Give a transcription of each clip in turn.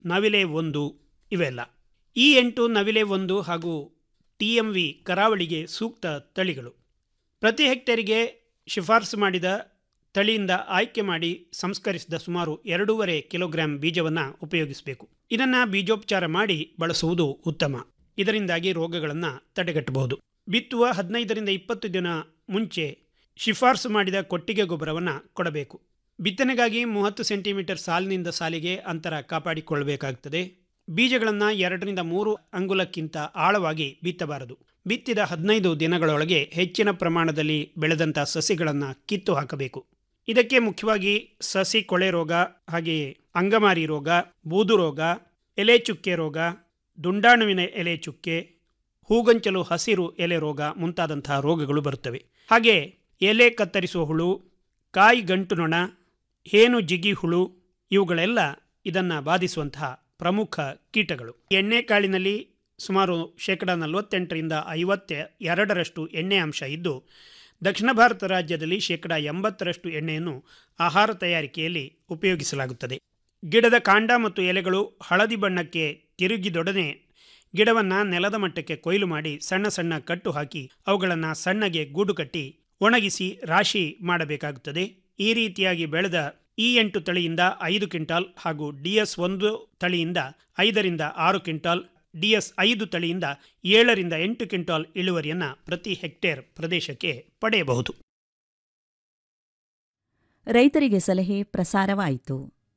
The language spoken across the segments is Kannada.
ನವಿಲೆ ಒಂದು ಇವೆಲ್ಲ ಈ ಎಂಟು ನವಿಲೆ ಒಂದು ಹಾಗೂ ಟಿ ಎಂ ವಿ ಕರಾವಳಿಗೆ ಸೂಕ್ತ ತಳಿಗಳು ಪ್ರತಿ ಹೆಕ್ಟೇರಿಗೆ ಶಿಫಾರಸು ಮಾಡಿದ ತಳಿಯಿಂದ ಆಯ್ಕೆ ಮಾಡಿ ಸಂಸ್ಕರಿಸಿದ ಸುಮಾರು ಎರಡೂವರೆ ಕಿಲೋಗ್ರಾಂ ಬೀಜವನ್ನು ಉಪಯೋಗಿಸಬೇಕು ಇದನ್ನು ಬೀಜೋಪಚಾರ ಮಾಡಿ ಬಳಸುವುದು ಉತ್ತಮ ಇದರಿಂದಾಗಿ ರೋಗಗಳನ್ನು ತಡೆಗಟ್ಟಬಹುದು ಬಿತ್ತುವ ಹದಿನೈದರಿಂದ ಇಪ್ಪತ್ತು ದಿನ ಮುಂಚೆ ಶಿಫಾರಸು ಮಾಡಿದ ಕೊಟ್ಟಿಗೆ ಗೊಬ್ಬರವನ್ನು ಕೊಡಬೇಕು ಬಿತ್ತನೆಗಾಗಿ ಮೂವತ್ತು ಸೆಂಟಿಮೀಟರ್ ಸಾಲಿನಿಂದ ಸಾಲಿಗೆ ಅಂತರ ಕಾಪಾಡಿಕೊಳ್ಳಬೇಕಾಗುತ್ತದೆ ಬೀಜಗಳನ್ನು ಎರಡರಿಂದ ಮೂರು ಅಂಗುಲಕ್ಕಿಂತ ಆಳವಾಗಿ ಬಿತ್ತಬಾರದು ಬಿತ್ತಿದ ಹದಿನೈದು ದಿನಗಳೊಳಗೆ ಹೆಚ್ಚಿನ ಪ್ರಮಾಣದಲ್ಲಿ ಬೆಳೆದಂಥ ಸಸಿಗಳನ್ನು ಕಿತ್ತು ಹಾಕಬೇಕು ಇದಕ್ಕೆ ಮುಖ್ಯವಾಗಿ ಸಸಿ ಕೊಳೆ ರೋಗ ಹಾಗೆಯೇ ಅಂಗಮಾರಿ ರೋಗ ಬೂದು ರೋಗ ಎಲೆ ಚುಕ್ಕೆ ರೋಗ ದುಂಡಾಣುವಿನ ಎಲೆ ಚುಕ್ಕೆ ಹೂಗಂಚಲು ಹಸಿರು ಎಲೆ ರೋಗ ಮುಂತಾದಂತಹ ರೋಗಗಳು ಬರುತ್ತವೆ ಹಾಗೆ ಎಲೆ ಕತ್ತರಿಸುವ ಹುಳು ಕಾಯಿ ಗಂಟು ನೊಣ ಹೇನು ಜಿಗಿ ಹುಳು ಇವುಗಳೆಲ್ಲ ಇದನ್ನು ಬಾಧಿಸುವಂತಹ ಪ್ರಮುಖ ಕೀಟಗಳು ಎಣ್ಣೆಕಾಳಿನಲ್ಲಿ ಸುಮಾರು ಶೇಕಡ ನಲವತ್ತೆಂಟರಿಂದ ಐವತ್ತ ಎರಡರಷ್ಟು ಎಣ್ಣೆ ಅಂಶ ಇದ್ದು ದಕ್ಷಿಣ ಭಾರತ ರಾಜ್ಯದಲ್ಲಿ ಶೇಕಡ ಎಂಬತ್ತರಷ್ಟು ಎಣ್ಣೆಯನ್ನು ಆಹಾರ ತಯಾರಿಕೆಯಲ್ಲಿ ಉಪಯೋಗಿಸಲಾಗುತ್ತದೆ ಗಿಡದ ಕಾಂಡ ಮತ್ತು ಎಲೆಗಳು ಹಳದಿ ಬಣ್ಣಕ್ಕೆ ತಿರುಗಿದೊಡನೆ ಗಿಡವನ್ನು ನೆಲದ ಮಟ್ಟಕ್ಕೆ ಕೊಯ್ಲು ಮಾಡಿ ಸಣ್ಣ ಸಣ್ಣ ಕಟ್ಟು ಹಾಕಿ ಅವುಗಳನ್ನು ಸಣ್ಣಗೆ ಗೂಡು ಕಟ್ಟಿ ಒಣಗಿಸಿ ರಾಶಿ ಮಾಡಬೇಕಾಗುತ್ತದೆ ಈ ರೀತಿಯಾಗಿ ಬೆಳೆದ ಈ ಎಂಟು ತಳಿಯಿಂದ ಐದು ಕ್ವಿಂಟಾಲ್ ಹಾಗೂ ಡಿಎಸ್ ಒಂದು ತಳಿಯಿಂದ ಐದರಿಂದ ಆರು ಕ್ವಿಂಟಾಲ್ ಡಿಎಸ್ ಐದು ತಳಿಯಿಂದ ಏಳರಿಂದ ಎಂಟು ಕ್ವಿಂಟಾಲ್ ಇಳುವರಿಯನ್ನು ಪ್ರತಿ ಹೆಕ್ಟೇರ್ ಪ್ರದೇಶಕ್ಕೆ ಪಡೆಯಬಹುದು ರೈತರಿಗೆ ಸಲಹೆ ಪ್ರಸಾರವಾಯಿತು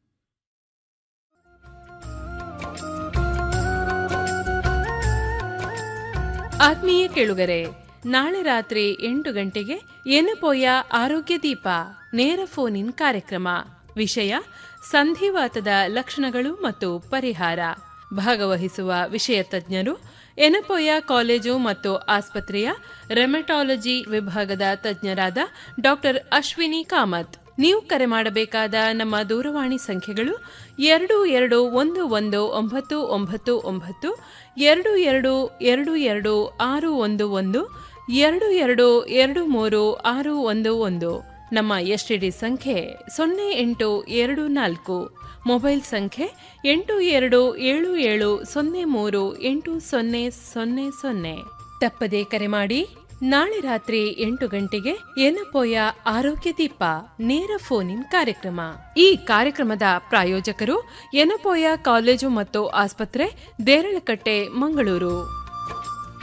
ಆತ್ಮೀಯ ಕೇಳುಗರೆ ನಾಳೆ ರಾತ್ರಿ ಎಂಟು ಗಂಟೆಗೆ ಎನಪೋಯ ಆರೋಗ್ಯ ದೀಪ ನೇರ ಫೋನ್ ಇನ್ ಕಾರ್ಯಕ್ರಮ ವಿಷಯ ಸಂಧಿವಾತದ ಲಕ್ಷಣಗಳು ಮತ್ತು ಪರಿಹಾರ ಭಾಗವಹಿಸುವ ವಿಷಯ ತಜ್ಞರು ಎನಪೋಯ ಕಾಲೇಜು ಮತ್ತು ಆಸ್ಪತ್ರೆಯ ರೆಮಟಾಲಜಿ ವಿಭಾಗದ ತಜ್ಞರಾದ ಡಾಕ್ಟರ್ ಅಶ್ವಿನಿ ಕಾಮತ್ ನೀವು ಕರೆ ಮಾಡಬೇಕಾದ ನಮ್ಮ ದೂರವಾಣಿ ಸಂಖ್ಯೆಗಳು ಎರಡು ಎರಡು ಒಂದು ಒಂದು ಒಂಬತ್ತು ಒಂಬತ್ತು ಒಂಬತ್ತು ಎರಡು ಎರಡು ಎರಡು ಎರಡು ಆರು ಒಂದು ಒಂದು ಎರಡು ಎರಡು ಎರಡು ಮೂರು ಆರು ಒಂದು ಒಂದು ನಮ್ಮ ಎಸ್ಟಿಡಿ ಸಂಖ್ಯೆ ಸೊನ್ನೆ ಎಂಟು ಎರಡು ನಾಲ್ಕು ಮೊಬೈಲ್ ಸಂಖ್ಯೆ ಎಂಟು ಎರಡು ಏಳು ಏಳು ಸೊನ್ನೆ ಮೂರು ಎಂಟು ಸೊನ್ನೆ ಸೊನ್ನೆ ಸೊನ್ನೆ ತಪ್ಪದೇ ಕರೆ ಮಾಡಿ ನಾಳೆ ರಾತ್ರಿ ಎಂಟು ಗಂಟೆಗೆ ಏನಪೋಯ ಆರೋಗ್ಯ ದೀಪ ನೇರ ಫೋನ್ ಇನ್ ಕಾರ್ಯಕ್ರಮ ಈ ಕಾರ್ಯಕ್ರಮದ ಪ್ರಾಯೋಜಕರು ಎನಪೋಯ ಕಾಲೇಜು ಮತ್ತು ಆಸ್ಪತ್ರೆ ದೇರಳಕಟ್ಟೆ ಮಂಗಳೂರು